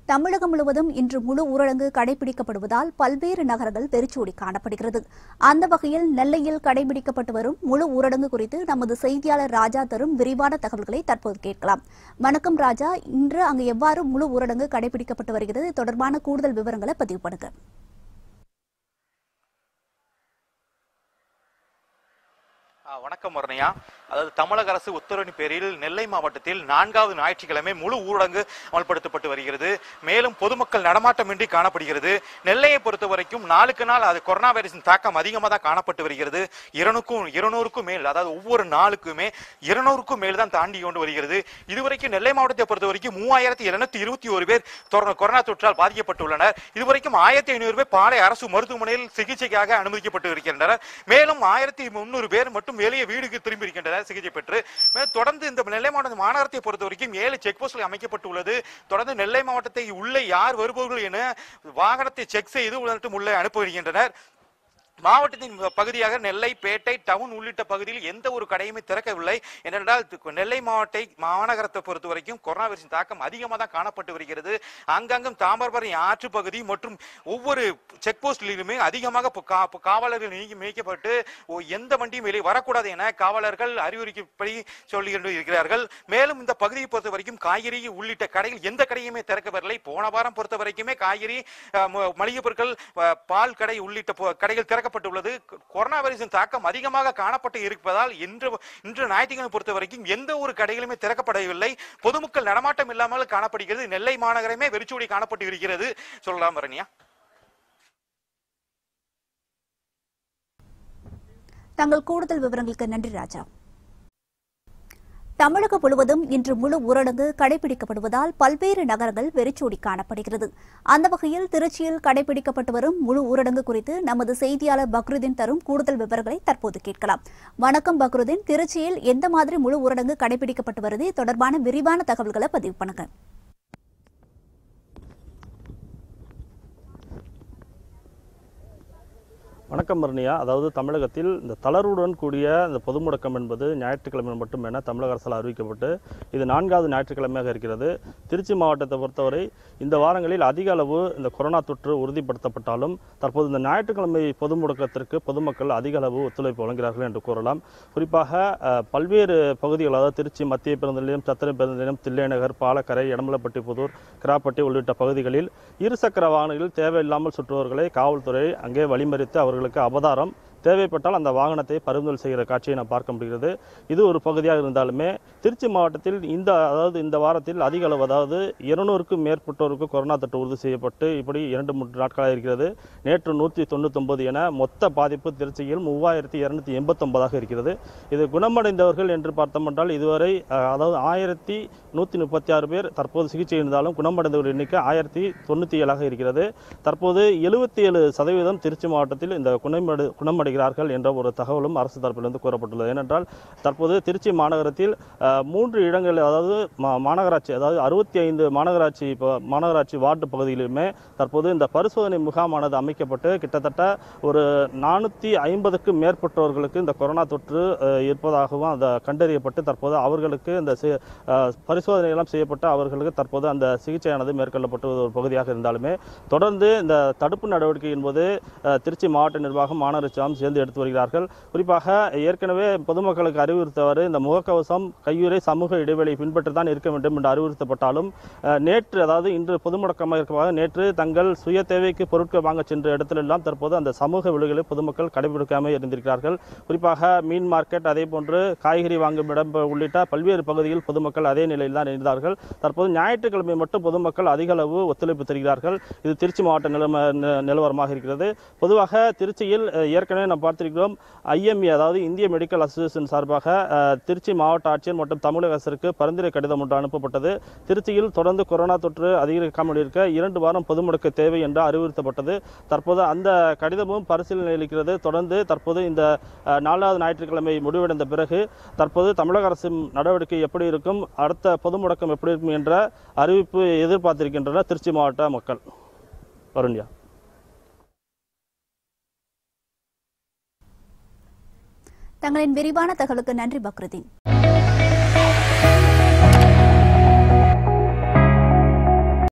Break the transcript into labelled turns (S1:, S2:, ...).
S1: தமிழகம் முழுவதும் இன்று முழு ஊரடங்கு கடைபிடிக்கப்படுவதால் பல்வேறு நகரங்கள் வெறிச்சோடி காணப்படுகிறது அந்த வகையில் நெல்லையில் கடைபிடிக்கப்பட்டு வரும் முழு ஊரடங்கு குறித்து நமது செய்தியாளர் ராஜா தரும் விரிவான தகவல்களை தற்போது கேட்கலாம் வணக்கம் ராஜா இன்று அங்கு எவ்வாறு முழு ஊரடங்கு கடைபிடிக்கப்பட்டு வருகிறது இது தொடர்பான கூடுதல் விவரங்களை பதிவு பண்ணுங்க
S2: ஆ, வணக்கம் வர்ணையா அதாவது தமிழக அரசு உத்தரவின் பேரில் நெல்லை மாவட்டத்தில் நான்காவது ஞாயிற்றுக்கிழமை முழு ஊரடங்கு அமல்படுத்தப்பட்டு வருகிறது மேலும் பொதுமக்கள் நடமாட்டமின்றி காணப்படுகிறது நெல்லையை பொறுத்த வரைக்கும் நாளுக்கு நாள் அது கொரோனா வைரஸின் தாக்கம் அதிகமாக தான் காணப்பட்டு வருகிறது இருநூறுக்கும் இருநூறுக்கும் மேல் அதாவது ஒவ்வொரு நாளுக்குமே இருநூறுக்கும் மேல் தான் தாண்டி கொண்டு வருகிறது இதுவரைக்கும் நெல்லை மாவட்டத்தை பொறுத்த வரைக்கும் மூவாயிரத்தி இருநூத்தி இருபத்தி ஒரு பேர் தொர- கொரோனா தொற்றால் பாதிக்கப்பட்டுள்ளனர் இதுவரைக்கும் ஆயிரத்தி ஐநூறு பேர் பாளை அரசு மருத்துவமனையில் சிகிச்சைக்காக அனுமதிக்கப்பட்டு இருக்கின்றனர் மேலும் ஆயிரத்தி முன்னூறு பேர் மட்டும் வெளியே வீடுக்கு திரும்பி இருக்கின்றனர் சிகிச்சை பெற்று மேலும் தொடர்ந்து இந்த நெல்லை மாவட்ட மாநகரத்தை பொறுத்த வரைக்கும் ஏழு செக் போஸ்ட்கள் அமைக்கப்பட்டுள்ளது தொடர்ந்து நெல்லை மாவட்டத்தை உள்ளே யார் வருபவர்கள் என வாகனத்தை செக் செய்து உடனே உள்ளே அனுப்ப வருகின்றனர் மாவட்டத்தின் பகுதியாக நெல்லை பேட்டை டவுன் உள்ளிட்ட பகுதியில் எந்த ஒரு கடையுமே திறக்கவில்லை ஏனென்றால் து- நெல்லை மாவட்டை மாநகரத்தை பொறுத்த வரைக்கும் கொரோனா வைரஸின் தாக்கம் அதிகமாக தான் காணப்பட்டு வருகிறது அங்கங்கும் தாமிரபரணி ஆற்று பகுதி மற்றும் ஒவ்வொரு செக் போஸ்டிலுமே அதிகமாக இப்போ கா- இப்போ காவலர்கள் நீக்கி மேய்க்கப்பட்டு ஓ, எந்த வண்டியும் வெளியே வரக்கூடாது என காவலர்கள் அறிவுரைப்படி சொல்லி கொண்டு இருக்கிறார்கள் மேலும் இந்த பகுதியை பொறுத்த வரைக்கும் காய்கறி உள்ளிட்ட கடைகள் எந்த கடையுமே திறக்கவில்லை போன வாரம் பொறுத்த வரைக்குமே காய்கறி அஹ், ம- மளிகை பொருட்கள் அஹ், பால் கடை உள்ளிட்ட பொ- கடைகள் திறக்கப்பட்டுள்ளது கொ- கொரோனா வைரஸின் தாக்கம் அதிகமாக காணப்பட்டு இருப்பதால் இன்று இன்று ஞாயிற்றுக்கிழமை பொறுத்த வரைக்கும் எந்த ஒரு கடைகளுமே திறக்கப்படவில்லை பொதுமக்கள் நடமாட்டம் இல்லாமல் காணப்படுகிறது நெல்லை மாநகரமே வெறிச்சோடி காணப்பட்டு இருக்கிறது சொல்லலாம் ரணியா
S1: தங்கள் கூடுதல் விவரங்களுக்கு நன்றி ராஜா தமிழகம் முழுவதும் இன்று முழு ஊரடங்கு கடைபிடிக்கப்படுவதால் பல்வேறு நகரங்கள் வெறிச்சோடி காணப்படுகிறது அந்த வகையில் திருச்சியில் கடைபிடிக்கப்பட்டு வரும் முழு ஊரடங்கு குறித்து நமது செய்தியாளர் பக்ருதீன் தரும் கூடுதல் விவரங்களை தற்போது கேட்கலாம் வணக்கம் பக்ருதீன் திருச்சியில் எந்த மாதிரி முழு ஊரடங்கு கடைபிடிக்கப்பட்டு வருது இது தொடர்பான விரிவான தகவல்களை பதிவு பண்ணுங்க
S3: வணக்கம் மர்னியா அதாவது தமிழகத்தில் இந்த தளர்வுடன் கூடிய இந்த பொது முடக்கம் என்பது ஞாயிற்றுக்கிழமை மட்டும் என தமிழக அரசால் அறிவிக்கப்பட்டு இது நான்காவது ஞாயிற்றுக்கிழமையாக இருக்கிறது திருச்சி மாவட்டத்தை பொறுத்தவரை இந்த வாரங்களில் அதிக அளவு இந்த கொரோனா தொற்று உறுதிப்படுத்தப்பட்டாலும் தற்போது இந்த ஞாயிற்றுக்கிழமை பொது முடக்கத்திற்கு பொதுமக்கள் அதிக அளவு ஒத்துழைப்பு வழங்குகிறார்கள் என்று கூறலாம் குறிப்பாக அஹ், பல்வேறு பகுதிகள் அதாவது திருச்சி மத்திய பேருந்து நிலையம் சத்திரம் பேருந்து நிலையம் தில்லைநகர் பாலக்கரை எடமலப்பட்டி புதூர் கிராப்பட்டி உள்ளிட்ட பகுதிகளில் இருசக்கர வாகனங்களில் தேவையில்லாமல் சுற்றுபவர்களை காவல்துறை அங்கே வழிமறித்து அவர்களுக்கு அபதாரம் தேவைப்பட்டால் அந்த வாகனத்தை பறிமுதல் செய்கிற காட்சியை நாம் பார்க்க முடிகிறது இது ஒரு பகுதியாக இருந்தாலுமே திருச்சி மாவட்டத்தில் இந்த அதாவது இந்த வாரத்தில் அதிக அளவு அதாவது இருநூறுக்கும் மேற்பட்டோருக்கு கொரோனா தொற்று உறுதி செய்யப்பட்டு இப்படி இரண்டு மூன்று நாட்களாக இருக்கிறது நேற்று நூற்றி தொண்ணூத்தொன்பது என மொத்த பாதிப்பு திருச்சியில் மூவாயிரத்தி இருநூத்தி எண்பத்தொன்பதாக இருக்கிறது இது குணமடைந்தவர்கள் என்று பார்த்தோம் என்றால் இதுவரை அஹ், அதாவது ஆயிரத்தி நூற்றி முப்பத்தி ஆறு பேர் தற்போது சிகிச்சை இருந்தாலும் குணமடைந்தவர் எண்ணிக்கை ஆயிரத்தி தொண்ணூற்றி ஏழாக இருக்கிறது தற்போது எழுபத்தி ஏழு சதவீதம் திருச்சி மாவட்டத்தில் இந்த குணமடை குணமடைகிறார்கள் என்ற ஒரு தகவலும் அரசு தரப்பிலிருந்து கூறப்பட்டுள்ளது ஏனென்றால் தற்போது திருச்சி மாநகரத்தில் அஹ், மூன்று இடங்கள் அதாவது மா- மாநகராட்சி அதாவது அறுபத்தி ஐந்து மாநகராட்சி இப்போ மாநகராட்சி வார்டு பகுதியிலுமே தற்போது இந்த பரிசோதனை முகாமானது அமைக்கப்பட்டு கிட்டத்தட்ட ஒரு நானூற்றி ஐம்பதுக்கும் மேற்பட்டவர்களுக்கு இந்த கொரோனா தொற்று அஹ், இருப்பதாகவும் அதை கண்டறியப்பட்டு தற்போது அவர்களுக்கு இந்த சி- அஹ், பரிசோதனை எல்லாம் செய்யப்பட்டு அவர்களுக்கு தற்போது அந்த சிகிச்சையானது மேற்கொள்ளப்பட்டு ஒரு பகுதியாக இருந்தாலுமே தொடர்ந்து இந்த தடுப்பு நடவடிக்கை என்பது அஹ், திருச்சி மாவட்ட நிர்வாகம் மாநகராட்சியாம் சேர்ந்து எடுத்து வருகிறார்கள் குறிப்பாக ஏற்கனவே பொதுமக்களுக்கு அறிவுறுத்தவாறு இந்த முகக்கவசம் கையுறை சமூக இடைவெளி பின்பற்றி தான் இருக்க வேண்டும் என்று அறிவுறுத்தப்பட்டாலும் அஹ், நேற்று அதாவது இன்று பொது முடக்கமாக இருப்பதாக நேற்று தங்கள் சுய தேவைக்கு பொருட்கள் வாங்க சென்ற இடத்திலெல்லாம் தற்போது அந்த சமூக விலகுகளை பொதுமக்கள் கடைபிடிக்காமல் இருந்திருக்கிறார்கள் குறிப்பாக மீன் மார்க்கெட் அதே போன்று காய்கறி வாங்கும் இடம் உள்ளிட்ட பல்வேறு பகுதியில் பொதுமக்கள் அதே நிலையில் தான் இருந்தார்கள் தற்போது ஞாயிற்றுக்கிழமை மட்டும் பொதுமக்கள் அதிக அளவு ஒத்துழைப்பு தருகிறார்கள் இது திருச்சி மாவட்ட நிலைம நி- நிலவரமாக இருக்கிறது பொதுவாக திருச்சியில் அஹ், ஏற்கனவே நாம் பார்த்திருக்கிறோம் ஐஎம்ஏ அதாவது இந்திய மெடிக்கல் அசோசியேஷன் சார்பாக அஹ், திருச்சி மாவட்ட ஆட்சியர் மற்றும் தமிழக அரசிற்கு பரிந்துரை கடிதம் ஒன்று அனுப்பப்பட்டது திருச்சியில் தொடர்ந்து கொரோனா தொற்று அதிகரிக்காமல் இருக்க இரண்டு வாரம் பொது முடக்க தேவை என்று அறிவுறுத்தப்பட்டது தற்போது அந்த கடிதமும் பரிசீலனையில் இருக்கிறது தொடர்ந்து தற்போது இந்த அஹ், நாலாவது ஞாயிற்றுக்கிழமை முடிவடைந்த பிறகு தற்போது தமிழக அரசின் நடவடிக்கை எப்படி இருக்கும் அடுத்த பொது முடக்கம் எப்படி இருக்கும் என்ற அறிவிப்பு எதிர்பார்த்திருக்கின்றனர் திருச்சி மாவட்ட மக்கள் வருண்யா
S1: தங்களின் விரிவான தகவலுக்கு நன்றி பக்ருதீன்